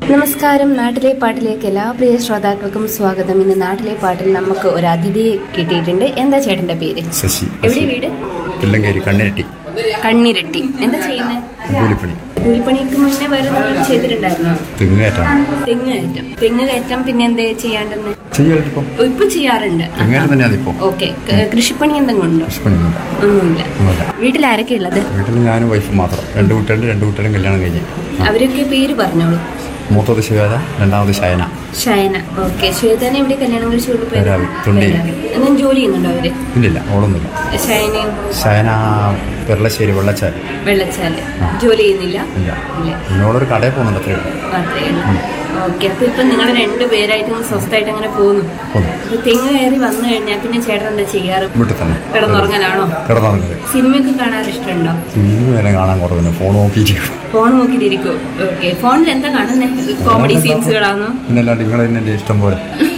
നമസ്കാരം നാട്ടിലെ പാട്ടിലേക്ക് എല്ലാ പ്രിയ ശ്രോതാക്കൾക്കും സ്വാഗതം ഇന്ന് നാട്ടിലെ പാട്ടിൽ നമുക്ക് ഒരു അതിഥിയെ കിട്ടിയിട്ടുണ്ട് എന്താ ചേട്ടന്റെ പേര് ശശി എവിടെ വീട് തില്ലങ്കേരി കണ്ണിരട്ടി കണ്ണിരട്ടി എന്താ ചെയ്യുന്നത് കൂലിപ്പണി കൂലിപ്പണിക്ക് മുന്നേ വേറെ നമ്മൾ ചെയ്തിട്ടുണ്ടായിരുന്നോ തെങ്ങേറ്റാണ് തെങ്ങ് കയറ്റം തെങ്ങ് കയറ്റം പിന്നെ എന്താ ചെയ്യാണ്ടെന്ന് ചെയ്യാലിപ്പം ഓ, ഇപ്പൊ ചെയ്യാറുണ്ട് തെങ്ങേറ്റം തന്നെയാണ് ഇപ്പോൾ ഓക്കെ കൃഷിപ്പണി എന്തെങ്കിലും ഉണ്ടോ കൃഷിപ്പണിയൊന്നുമില്ല ഒന്നുമില്ല ഒന്നുമില്ല വീട്ടിൽ ആരൊക്കെ ഉള്ളത് വീട്ടിൽ ഞാനും വൈഫും മാത്രം രണ്ട് കുട്ടികളുണ്ട് രണ്ട് കുട്ടികളും കല്യാണം കഴിഞ്ഞ് ആ. അവരൊക്കെ പേര് പറഞ്ഞോളൂ മൂത്തത് ശിവേദ രണ്ടാമത് ശയന ഷയന ഓക്കെ ശ്വേതനെ എവിടെ കല്യാണം കഴിച്ചു കൊടുക്കുക വരാവി, തുണ്ടി. എന്തെങ്കിലും ജോലി ചെയ്യുന്നുണ്ടോ അവര് ഇല്ലില്ല ഓളൊന്നുമില്ല ഷയനയും ശയന പെരളശ്ശേരി വെള്ളച്ചാൽ വെള്ളച്ചാല് ജോലി ചെയ്യുന്നില്ല ഇല്ല ഇല്ല എന്നോടൊരു കടയിൽ പോകുന്നുണ്ട് അത്രയേ ഉള്ളൂ മാത്രമേ ഉള്ളൂ ഓക്കെ അപ്പൊ ഇപ്പൊ നിങ്ങൾ രണ്ടുപേരായിട്ട് ഇങ്ങനെ സ്വസ്ഥമായിട്ട് അങ്ങനെ പോകുന്നു പോകുന്നു അപ്പൊ തെങ്ങ് കയറി വന്നു കഴിഞ്ഞാൽ പിന്നെ ചേട്ടൻ എന്താ ചെയ്യാറ് വീട്ടിൽ തന്നെ കിടന്നുറങ്ങലാണോ കിടന്നുറങ്ങുന്നത് സിനിമയൊക്കെ കാണാൻ ഇഷ്ടമുണ്ടോ സിനിമ വരെ കാണാൻ കുറവില്ല ഫോൺ നോക്കിയിരിക്കും ഫോൺ നോക്കിയിട്ടിരിക്കും ഓക്കെ ഫോണിൽ എന്താ കാണുന്നത് കോമഡി സീൻസുകളാണോ പിന്നല്ലാണ്ട് നിങ്ങൾ തന്നെ ഇഷ്ടം പോലെ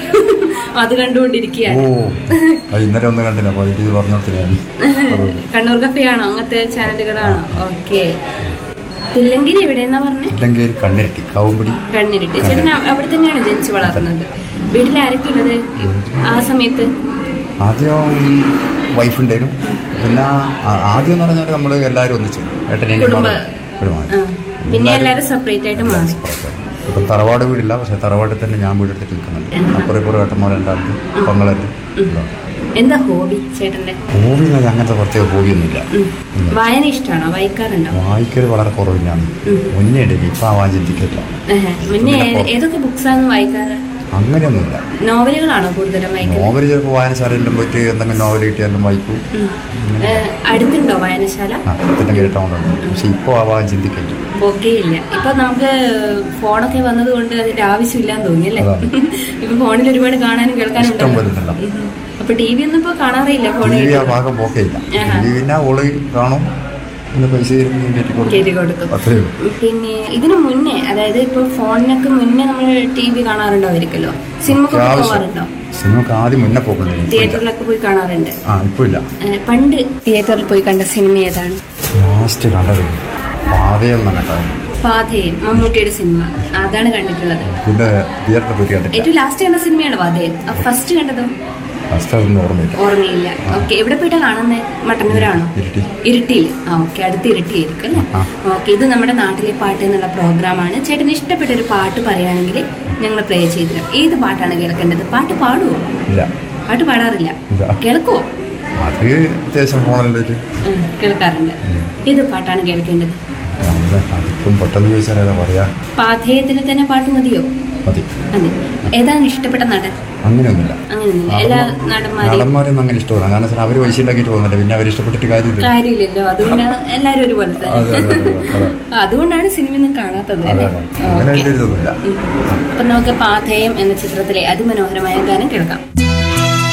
അത് കണ്ടുകൊണ്ടിരിക്കുകയാണ് ഓ അത് ഇന്നലെ ഒന്ന് കണ്ടില്ല അപ്പോൾ ഇത് പറഞ്ഞോടത്തിനാണ് കണ്ണൂർ കഫയാണോ അങ്ങനത്തെ ചാനലുകളാണോ ഓക്കെ തില്ലങ്കിരി എവിടെയെന്നാ പറഞ്ഞേ തില്ലങ്കേരി കണ്ണിരട്ടി കാവുമ്പടി കണ്ണിരിട്ട് ചേട്ടൻ അ- അവിടെ തന്നെയാണ് ജനിച്ചു വളർന്നത് വീട്ടിൽ ആരൊക്കെ ഉള്ളത് ആ സമയത്ത് ആദ്യം വൈഫ് ഉണ്ടായിരുന്നു പിന്നെ ആ- ആദ്യം എന്ന് പറഞ്ഞാൽ നമ്മൾ എല്ലാവരും ഒന്നിച്ചു ഏട്ടനെ കുടുംബ ആ. പിന്നെ എല്ലാവരും സെപ്പറേറ്റ് ആയിട്ട് മാറി ഇപ്പം തറവാട് വീടില്ല പക്ഷെ തറവാട്ടിൽ തന്നെ ഞാൻ വീടെടുത്തിട്ട് നിൽക്കുന്നുണ്ട് അപ്പുറം ഇപ്പുറം ഏട്ടന്മാർ രണ്ടാൾക്ക് പങ്ങളുണ്ട് എന്താ ഹോബി ചേട്ടന്റെ ഹോബിയില്ല അങ്ങനത്തെ പ്രത്യേക ഹോബിയൊന്നുമില്ല ഉം. വായന ഇഷ്ടമാണോ വായിക്കാറുണ്ടോ വായിക്കൽ വളരെ കുറവില്ലാണ് മുന്നേ ഇടയിൽ ഇപ്പം ആവാൻ ചിന്തിക്കില്ല ഏഹ്. മുന്നേ ഏ- ഏതൊക്കെ ബുക്സാണ് വായിക്കാറ് അങ്ങനെയൊന്നുമില്ല നോവലുകളാണോ കൂടുതലും വായിക്കുന്നത് നോവൽ ചിലപ്പോൾ വായനശാലയിലും പോയിട്ട് എന്തെങ്കിലും നോവൽ കിട്ടിയാലും വായിക്കും ഉം. ഏഹ്, അടുത്തുണ്ടോ വായനശാല ആ പിന്നെ കേട്ടോണ്ടുണ്ട് പക്ഷെ ഇപ്പോൾ ആവാൻ ചിന്തിക്കില്ല ഓക്കെ ഇല്ല ഇപ്പൊ നമുക്ക് ഫോണൊക്കെ വന്നത് കൊണ്ട് അതിന്റെ ആവശ്യമില്ലാന്ന് തോന്നി അല്ലേ അതാണ്. ഇപ്പൊ ഫോണിൽ ഒരുപാട് കാണാനും കേൾക്കാനും ഇഷ്ടം പോലെ ഉണ്ടല്ലോ. ഉണ്ടല്ലോ. ഉം. അപ്പൊ ടി വി ഒന്നും ഇപ്പൊ കാണാറില്ല ടി ഫോണിൽ വി ആ ഭാഗം പോക്കേയില്ല ആഹാ. ടി വി പിന്നെ ഓള് കാണും പിന്നെ പൈസ തരും കയറ്റി കേറ്റി കൊടുക്കും കൊടുക്കും അത്രയേ ഉള്ളൂ പിന്നെ ഇതിനു മുന്നേ അതായത് ഇപ്പൊ ഫോണിനൊക്കെ മുന്നേ നമ്മൾ ടി വി കാണാറുണ്ടായിരിക്കല്ലോ സിനിമക്ക് അത്യാവശ്യം പോകാറുണ്ടോ സിനിമക്ക് ആദ്യം മുന്നേ പോകണ്ടായിരുന്നു ഇപ്പൊ ഇല്ല. തിയേറ്ററിലൊക്കെ പോയി കാണാറുണ്ട് ആ ഇപ്പോൾ ഇല്ല ഏഹ്, പണ്ട് തിയേറ്ററിൽ പോയി കണ്ട സിനിമ ഏതാണ് ലാസ്റ്റ് കണ്ടത് പാതയിൽ നിന്നാണ് കേട്ടോ പാതയം മമ്മൂട്ടിയുടെ സിനിമ അതാണ് കണ്ടിട്ടുള്ളത് പിന്നെ തിയേറ്ററിൽ പോയി കണ്ടില്ല ഏറ്റവും ലാസ്റ്റ് കണ്ട സിനിമയാണ് പാതയം ഫസ്റ്റ് കണ്ടതോ ഫസ്റ്റ് അതൊന്നും ഓർമ്മയില്ല ഓർമ്മയില്ല ഓക്കെ എവിടെ പോയിട്ടാ കാണുന്നത് മട്ടന്നൂരാണോ ഇരുട്ടി ഇരുട്ടിയിൽ ആ ഓക്കെ അടുത്ത് ഇരുട്ടിയായിരിക്കും അല്ലേ ആ. ഓക്കെ ഇത് നമ്മുടെ നാട്ടിലെ പാട്ട് എന്നുള്ള പ്രോഗ്രാമാണ് ചേട്ടന് ഇഷ്ടപ്പെട്ട ഒരു പാട്ട് പറയുകയാണെങ്കിൽ ഞങ്ങൾ പ്ലേ ചെയ്തിരും ഏത് പാട്ടാണ് കേൾക്കേണ്ടത് പാട്ട് പാടുവോ ഇല്ല പാട്ട് പാടാറില്ല ഇല്ല. കേൾക്കുവോ അത് അത്യാവശ്യം ഫോണിലേക്ക് ഉം, കേൾക്കാറുണ്ട് ഏത് പാട്ടാണ് കേൾക്കേണ്ടത് അതിപ്പം പെട്ടെന്ന് ചോദിച്ചാൽ ഏതാ പറയാ പാഥേയത്തിന് തന്നെ പാട്ട് മതിയോ മതി അതെ ഏതാണ് ഇഷ്ടപ്പെട്ട നടൻ അങ്ങനെയൊന്നുമില്ല അങ്ങനെയൊന്നുമില്ല എല്ലാ നടന്മാരെയും നടന്മാരൊന്നും അങ്ങനെ ഇഷ്ടമല്ല കാരണം വെച്ചാൽ അവർ പൈസ ഉണ്ടാക്കിയിട്ട് പോകുന്നില്ല പിന്നെ അവർ ഇഷ്ടപ്പെട്ടിട്ട് കാര്യമില്ല കാര്യമില്ലല്ലോ അതുകൊണ്ട് എല്ലാരും ഒരുപോലെ അതെ അതെ തന്നെ അതെ അതെ അതുകൊണ്ടാണ് സിനിമയൊന്നും കാണാത്തത് അതെ അല്ലേ അതെ അങ്ങനെ ഓക്കെ വലിയ ഇതൊന്നുമില്ല അപ്പൊ നമുക്ക് പാഥേയം എന്ന ചിത്രത്തിലെ അതിമനോഹരമായ ഗാനം കേൾക്കാം